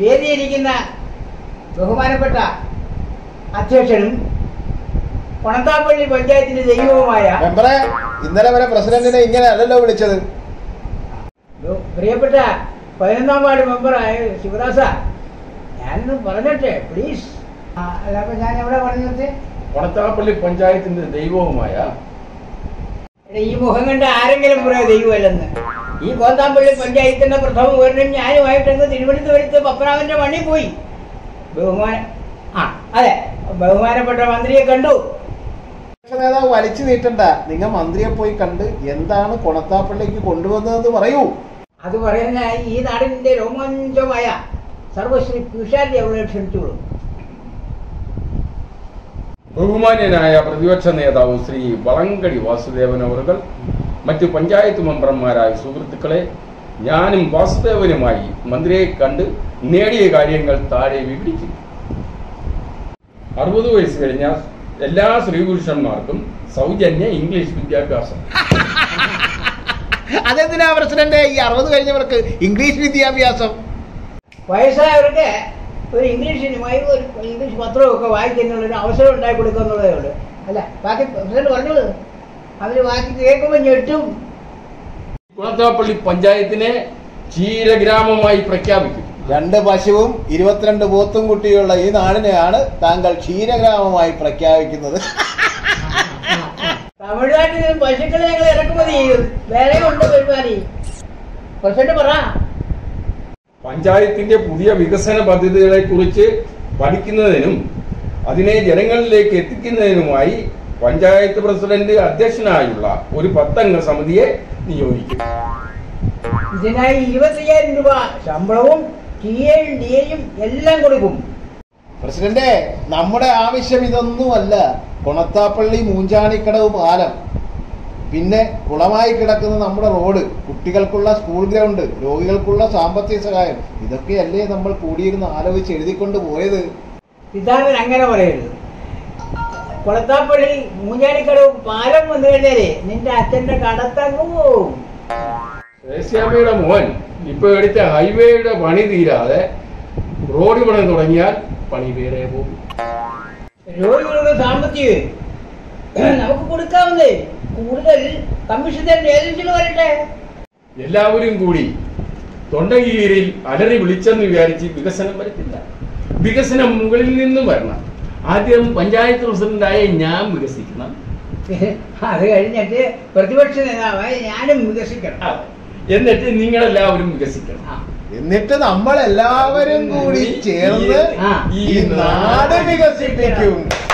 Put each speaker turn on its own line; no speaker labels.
വേദിയിരിക്കുന്ന ബഹുമാനപ്പെട്ട അധ്യക്ഷനും പണത്താപ്പള്ളി പഞ്ചായത്തിന്റെ ദൈവവുമായ
മെമ്പറെ ഇന്നലെ വരെ പ്രസിഡന്റിനെ ഇങ്ങനെ അല്ലല്ലോ വിളിച്ചത്
ബഹു- പ്രിയപ്പെട്ട പതിനൊന്നാം വാർഡ് മെമ്പറായ ശിവദാസ ഞാനൊന്ന് പറഞ്ഞോട്ടെ പ്ലീസ് അല്ല അപ്പൊ ഞാൻ എവിടെ പറഞ്ഞത്
കൊണത്താപ്പള്ളി പഞ്ചായത്തിന്റെ ദൈവവുമായ
എടാ, ഈ മുഖം കണ്ട് ആരെങ്കിലും പറയാ ദൈവമല്ലെന്ന് ഈ കോന്താമ്പള്ളി പഞ്ചായത്തിന്റെ പ്രഥമ വിവരണം ഞാനുമായിട്ടങ്ങ് തിരുവനന്തപുരത്ത് പപ്പനാവിന്റെ മണ്ണി പോയി ബഹുമാന ആ അതെ ബഹുമാനപ്പെട്ട മന്ത്രിയെ കണ്ടു
പ്രതിപക്ഷ നേതാവ് വലിച്ചു നീട്ടണ്ട നിങ്ങൾ മന്ത്രിയെ പോയി കണ്ട് എന്താണ് കൊണത്താപ്പള്ളിക്ക് കൊണ്ടുവന്നതെന്ന് പറയൂ
അത് പറയുന്ന ഈ നാടിന്റെ രോമാഞ്ചമായ സർവശ്രീ പിഷാരി അവളെ ക്ഷണിച്ചോളൂ
ബഹുമാന്യനായ പ്രതിപക്ഷ നേതാവ് ശ്രീ വളങ്കടി വാസുദേവൻ അവർകൾ മറ്റു പഞ്ചായത്ത് മെമ്പർമാരായ സുഹൃത്തുക്കളെ ഞാനും വാസുദേവനുമായി മന്ത്രിയെ കണ്ട് നേടിയ കാര്യങ്ങൾ താഴെ വിവരിക്കുന്നു അറുപത് വയസ്സ് കഴിഞ്ഞ എല്ലാ സ്ത്രീപുരുഷന്മാർക്കും സൗജന്യ ഇംഗ്ലീഷ് വിദ്യാഭ്യാസം
അതെന്തിനാ പ്രസിഡന്റ് ഈ അറുപത് കഴിഞ്ഞവർക്ക് ഇംഗ്ലീഷ് വിദ്യാഭ്യാസം
വയസ്സായവർക്ക് ഒരു ഇംഗ്ലീഷ് സിനിമയും ഒരു ഇംഗ്ലീഷ് പത്രവും ഒക്കെ വായിക്കാനുള്ള ഒരു അവസരം ഉണ്ടാക്കി കൊടുക്കുക എന്നുള്ളതേ ഉള്ളൂ അല്ല ബാക്കി പ്രസിഡന്റ് പറഞ്ഞോളൂ അവര് വാക്കി കേൾക്കുമ്പോൾ ഞെട്ടും
കുളത്താപ്പള്ളി പഞ്ചായത്തിനെ ക്ഷീരഗ്രാമമായി പ്രഖ്യാപിക്കും
രണ്ട് പശുവും ഇരുപത്തിരണ്ട് പോത്തും കുട്ടിയുള്ള ഈ നാടിനെയാണ് താങ്കൾ ക്ഷീരഗ്രാമമായി പ്രഖ്യാപിക്കുന്നത്
തമിഴ്നാട്ടിൽ നിന്ന് പശുക്കളെ ഞങ്ങൾ ഇറക്കുമതി ചെയ്യും വേറെ ഉണ്ട് പരിപാടി പ്രസിഡന്റ് പറ
പഞ്ചായത്തിന്റെ പുതിയ വികസന പദ്ധതികളെ കുറിച്ച് പഠിക്കുന്നതിനും അതിനെ ജനങ്ങളിലേക്ക് എത്തിക്കുന്നതിനുമായി പഞ്ചായത്ത് പ്രസിഡന്റ് അധ്യക്ഷനായുള്ള ഒരു പത്തംഗ സമിതിയെ നിയോഗിക്കും
ഇതിനായി ഇരുപത്തയ്യായിരം രൂപ ശമ്പളവും ടി എയും ഡി എയും എല്ലാം കൊടുക്കും
പ്രസിഡന്റെ നമ്മുടെ ആവശ്യം ഇതൊന്നുമല്ല കൊണത്താപ്പള്ളി മൂഞ്ചാണിക്കടവ് പാലം പിന്നെ കുളമായി കിടക്കുന്ന നമ്മുടെ റോഡ് കുട്ടികൾക്കുള്ള സ്കൂൾ ഗ്രൗണ്ട് രോഗികൾക്കുള്ള സാമ്പത്തിക സഹായം ഇതൊക്കെയല്ലേ നമ്മൾ കൂടിയിരുന്ന് ആലോചിച്ച് എഴുതിക്കൊണ്ട് പോയത്
സിദ്ധാർത്ഥൻ അങ്ങനെ പറയരുത് കൊളത്താപ്പള്ളി മൂഞ്ഞാലിക്കടവ് പാലം വന്നു കഴിഞ്ഞാലേ നിന്റെ അച്ഛന്റെ കടത്തങ്ങ് പോവും
ദേശീയമ്മയുടെ മോൻ ഇപ്പൊ എടുത്ത ഹൈവേയുടെ പണി തീരാതെ റോഡ് പണി തുടങ്ങിയാൽ പണി വേറെ പോകും
രോഗികളുടെ സാമ്പത്തികം നമുക്ക് കൊടുക്കാവുന്നേ കൂടുതൽ കമ്മീഷൻ തരുന്ന ഏജൻസികൾ വരട്ടെ
എല്ലാവരും കൂടി തൊണ്ടകീരിൽ അലറി വിളിച്ചെന്ന് വിചാരിച്ച് വികസനം വരത്തില്ല വികസനം മുകളിൽ നിന്നും വരണം ആദ്യം പഞ്ചായത്ത് പ്രസിഡന്റായ ഞാൻ വികസിക്കണം
അത് കഴിഞ്ഞിട്ട് പ്രതിപക്ഷ നേതാവായി ഞാനും വികസിക്കണം
ആ, എന്നിട്ട് നിങ്ങളെല്ലാവരും വികസിക്കണം
ആ.
എന്നിട്ട് നമ്മൾ എല്ലാവരും കൂടി ചേർന്ന്
ആ.
ഈ നാട് വികസിപ്പിക്കും